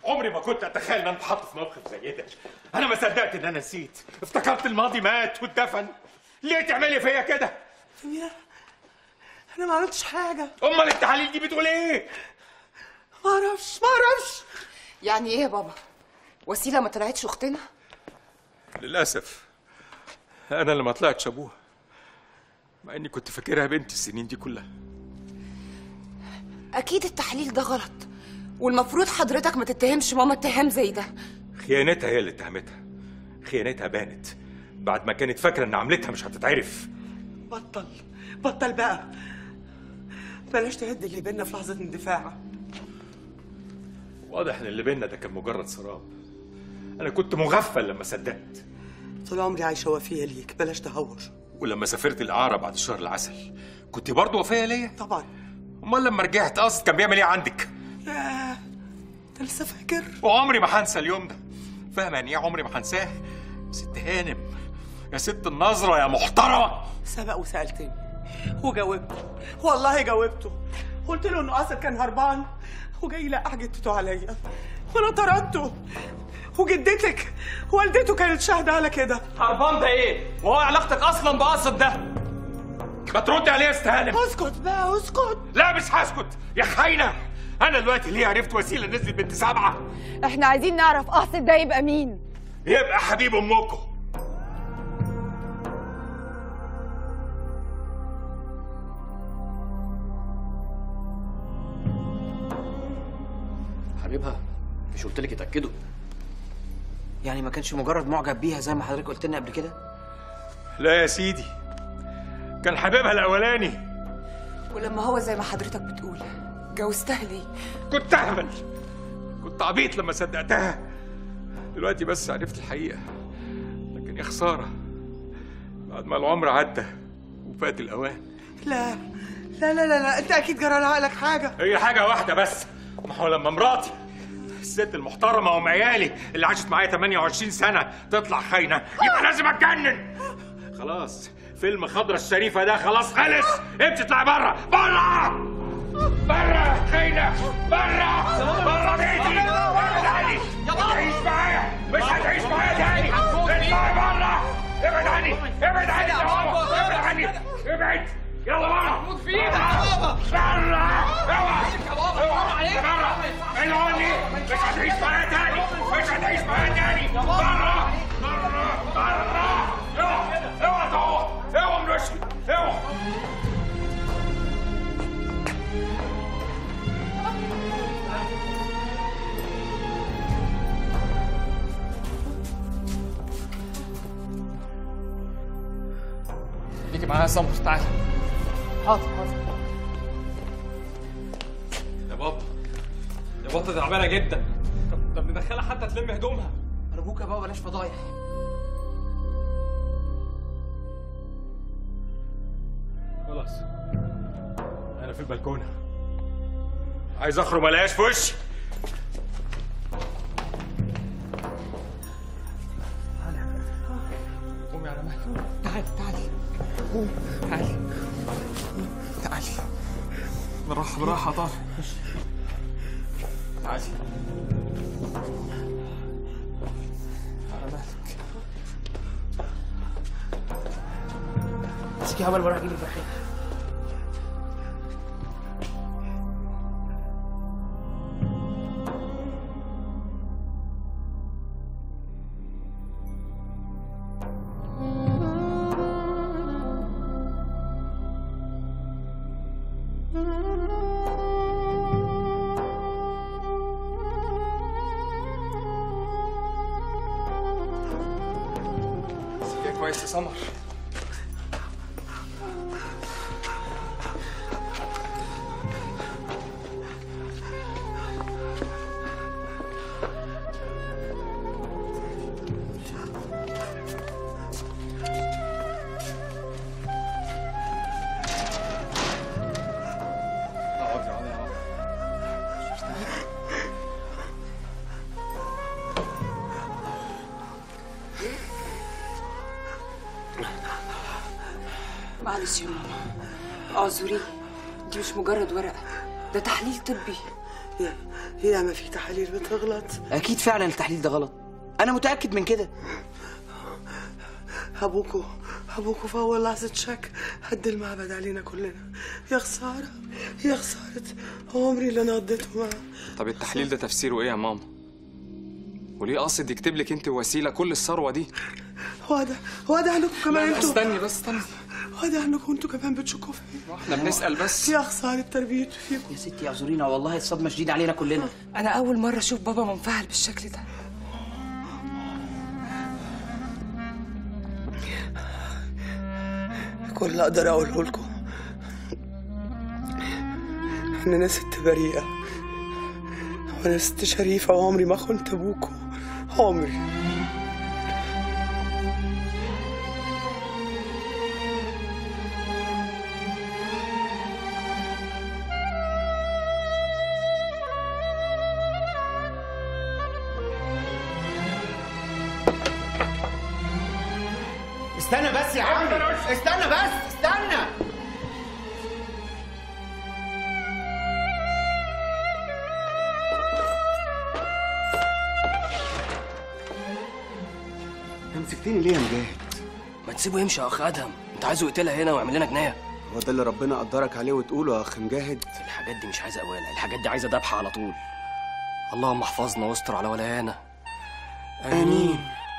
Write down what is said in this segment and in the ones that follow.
عمري ما كنت اتخيل ان انا اتحط في موقف زي ده انا ما صدقت ان انا نسيت افتكرت الماضي مات واتدفن ليه تعملي فيا كده يا انا ما عملتش حاجه امال التحاليل دي بتقول ايه ما اعرفش ما اعرفش يعني ايه يا بابا وسيله ما طلعتش اختنا للاسف انا اللي ما طلعتش ابوها مع اني كنت فاكرها بنت السنين دي كلها اكيد التحليل ده غلط والمفروض حضرتك ما تتهمش ماما اتهام زي ده خيانتها هي اللي اتهمتها خيانتها بانت بعد ما كانت فاكره ان عملتها مش هتتعرف بطل بطل بقى بلاش تهد اللي بينا في لحظه اندفاع واضح ان اللي بينا ده كان مجرد سراب انا كنت مغفل لما صدقت طول عمري عايشه وفيه ليك بلاش تهور ولما سافرت الاعرى بعد شهر العسل كنت برضه وفيه ليا طبعا امال لما رجعت قصد كان بيعمل ايه عندك ياه انت لسه فاكر وعمري ما هنسى اليوم ده فاهمه يعني ايه عمري ما هنساه يا ست هانم يا ست النظره يا محترمه سبق وسالتني وجاوبته والله جاوبته قلت له انه قاصد كان هربان وجاي يلقح جدته عليا وانا طردته وجدتك والدته كانت شاهده على كده هربان ده ايه؟ وهو علاقتك اصلا بقصد ده؟ ما تردي عليه يا ست هانم اسكت بقى اسكت لا مش هسكت يا خاينه انا دلوقتي ليه عرفت وسيله نزلت بنت سبعه احنا عايزين نعرف قاصد ده يبقى مين يبقى حبيب امكم حبيبها مش قلت لك اتاكدوا يعني ما كانش مجرد معجب بيها زي ما حضرتك قلت لنا قبل كده لا يا سيدي كان حبيبها الاولاني ولما هو زي ما حضرتك بتقول جوزتها ليه كنت اهبل كنت عبيط لما صدقتها دلوقتي بس عرفت الحقيقه لكن يا خساره بعد ما العمر عدى وفات الاوان لا لا لا لا, لا. انت اكيد جرى لعقلك حاجه هي حاجه واحده بس ما هو لما مراتي الست المحترمه وام عيالي اللي عاشت معايا 28 سنه تطلع خاينه يبقى لازم اتجنن خلاص فيلم خضرة الشريفه ده خلاص خلص امشي اطلعي بره بره بره خاينه بره بره بيتي ابعد عني مش هتعيش معايا مش هتعيش معايا تاني اطلعي بره ابعد عني ابعد عني يا بابا ابعد عني ابعد يلا بره موت في ايدك يا بابا بره اوعى اوعى بره ابعد عني مش هتعيش معايا تاني مش هتعيش معايا تاني بره بره بره اوعى اوعى تقع اوعى من وشي اوعى خليكي معايا يا سمر تعالى حاضر حاضر يا بابا يا بابا تعبانه جدا طب طب ندخلها حتى تلم هدومها ارجوك يا بابا بلاش فضايح خلاص انا في البلكونه عايز اخرج ما الاقيهاش في وشي قومي على مهلك تعالي تعالي قومي تعالي تعالي بالراحه بالراحه يا طارق تعالي على مهلك امسكي يا بابا اجيب البخيل امسكيها كويس يا سمر اقعدي اقعدي اقعدي معلش يا ماما اعذري دي مش مجرد ورقه ده تحليل طبي يا يا ما في تحاليل بتغلط اكيد فعلا التحليل ده غلط انا متاكد من كده ابوكو ابوكو في اول لحظه شك هد المعبد علينا كلنا يا خساره يا خساره عمري اللي انا قضيته معاه طب التحليل ده تفسيره ايه يا ماما وليه قاصد يكتب لك انت وسيله كل الثروه دي واضح واضح انكم كمان انتوا استني بس استني واضح انكم انتوا كمان بتشكوا فيا احنا بنسال بس يا خساره تربيته فيكم يا ستي اعذرينا والله الصدمه شديده علينا كلنا انا اول مره اشوف بابا منفعل بالشكل ده كل اللي اقدر اقوله لكم ان انا ست بريئه وانا ست شريفه وعمري ما خنت ابوكم عمري استنى بس يا عم استنى بس استنى مسكتني ليه يا مجاهد؟ ما تسيبه يمشي يا اخ ادهم انت عايزه يقتلها هنا ويعمل لنا جنايه هو ده اللي ربنا قدرك عليه وتقوله يا اخ مجاهد الحاجات دي مش عايزه قواله الحاجات دي عايزه ذبح على طول اللهم احفظنا واستر على ولايانا امين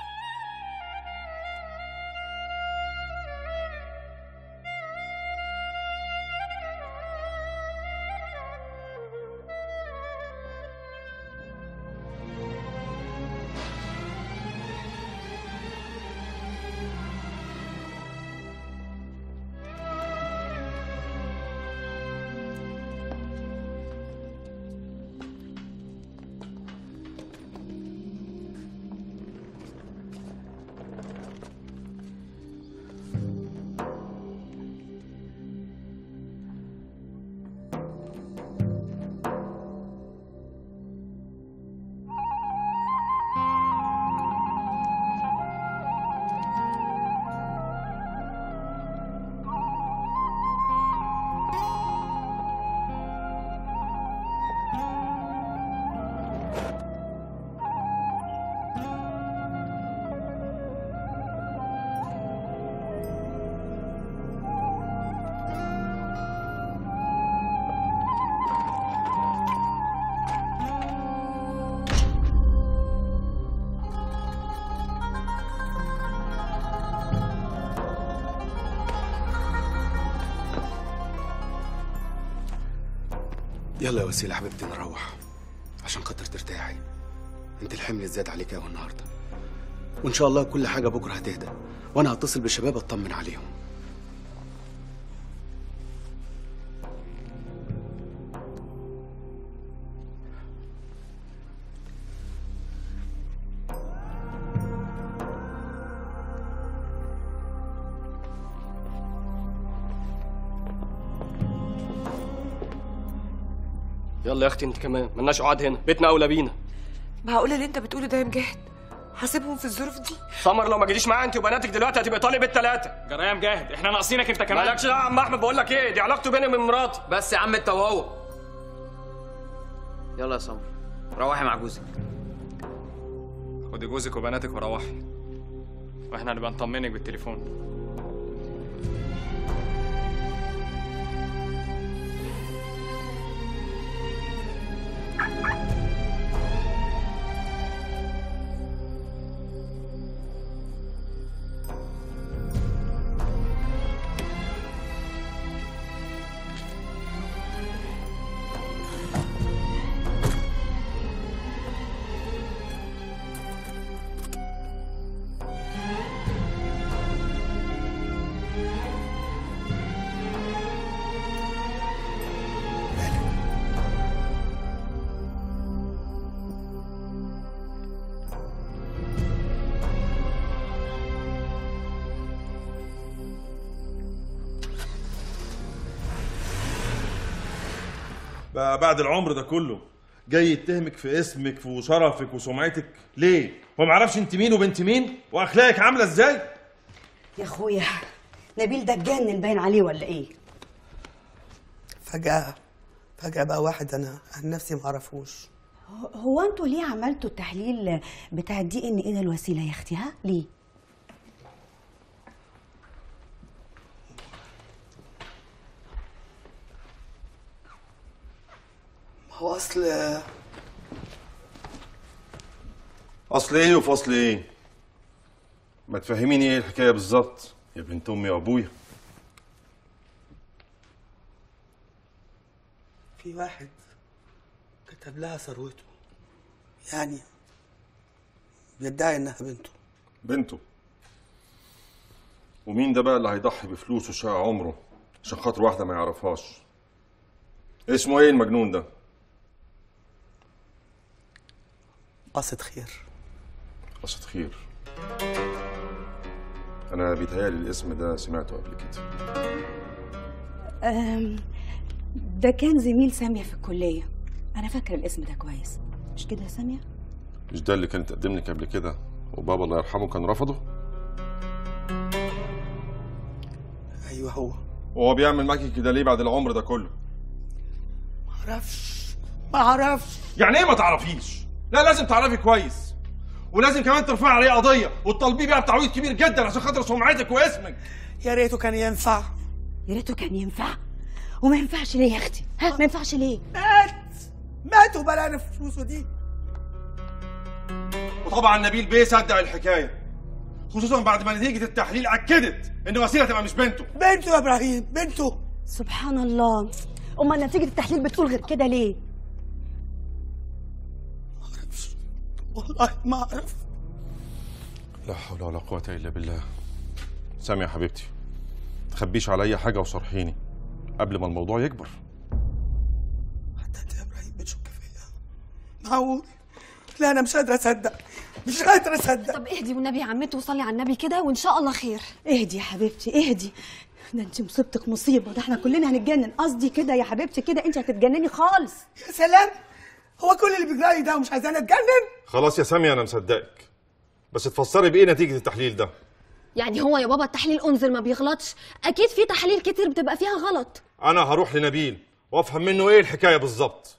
يلا يا وسيلة حبيبتي نروح عشان خاطر ترتاحي انت الحمل زاد عليك قوي النهارده وان شاء الله كل حاجه بكره هتهدى وانا هتصل بالشباب اطمن عليهم يلا يا اختي انت كمان ملناش قعد هنا بيتنا اولى بينا معقول اللي انت بتقوله ده يا مجاهد هسيبهم في الظروف دي سمر لو ما جيتيش معايا انت وبناتك دلوقتي هتبقى طالب الثلاثه جرى يا مجاهد احنا ناقصينك انت كمان مالكش دعوه يا عم احمد بقول لك ايه دي علاقته بيني وبين مراتي بس يا عم انت وهو يلا يا سمر روحي مع جوزك خدي جوزك وبناتك وروحي واحنا هنبقى نطمنك بالتليفون بقى بعد العمر ده كله جاي يتهمك في اسمك وشرفك وسمعتك ليه؟ هو ما يعرفش انت مين وبنت مين واخلاقك عامله ازاي؟ يا اخويا نبيل ده اتجنن باين عليه ولا ايه فجأة فجأة بقى واحد أنا عن نفسي معرفوش هو انتوا ليه عملتوا التحليل بتاع الدي ان ايه ده الوسيله يا اختي ها ليه هو أصل اصل ايه وفصل ايه ما تفهميني ايه الحكايه بالظبط يا بنت امي وابويا في واحد كتب لها ثروته يعني بيدعي إنها بنته بنته ومين ده بقى اللي هيضحي بفلوسه شقى عمره عشان خاطر واحده ما يعرفهاش اسمه ايه المجنون ده قصد خير قصة خير انا بيتهيألي الاسم ده سمعته قبل كده أم، ده كان زميل ساميه في الكليه انا فاكره الاسم ده كويس مش كده يا ساميه مش ده اللي كان تقدم لك قبل كده وبابا الله يرحمه كان رفضه أيوه هو وهو بيعمل معاكي كده ليه بعد العمر ده كله معرفش معرفش يعني ايه ما تعرفيش لا لازم تعرفي كويس ولازم كمان ترفعي عليه قضيه وتطالبيه بيها بتعويض كبير جدا عشان خاطر سمعتك واسمك يا ريته كان ينفع يا ريته كان ينفع وما ينفعش ليه يا اختي ها ما ينفعش ليه مات مات وبلانا في فلوسه دي وطبعا نبيل بيه صدق الحكايه خصوصا بعد ما نتيجه التحليل اكدت ان وسيله تبقى مش بنته بنته يا إبراهيم بنته سبحان الله امال نتيجه التحليل بتقول غير كده ليه والله ما أعرف لا حول ولا قوه الا بالله سامي يا حبيبتي تخبيش عليا حاجه وصرحيني قبل ما الموضوع يكبر حتى أنت يا إبراهيم بتشك فيا معقول لا أنا مش قادرة أصدق مش قادرة أصدق طب اهدي والنبي يا عمته وصلي على النبي كده وان شاء الله خير اهدي يا حبيبتي اهدي ده انت مصيبتك مصيبه ده احنا كلنا هنتجنن قصدي كده يا حبيبتي كده انت هتتجنني خالص يا سلام هو كل اللي بيجرالي ده ومش عايزاني أتجنن خلاص يا سامي انا مصدقك بس تفسري بايه نتيجه التحليل ده يعني هو يا بابا التحليل انزل ما بيغلطش اكيد في تحاليل كتير بتبقى فيها غلط انا هروح لنبيل وافهم منه ايه الحكايه بالظبط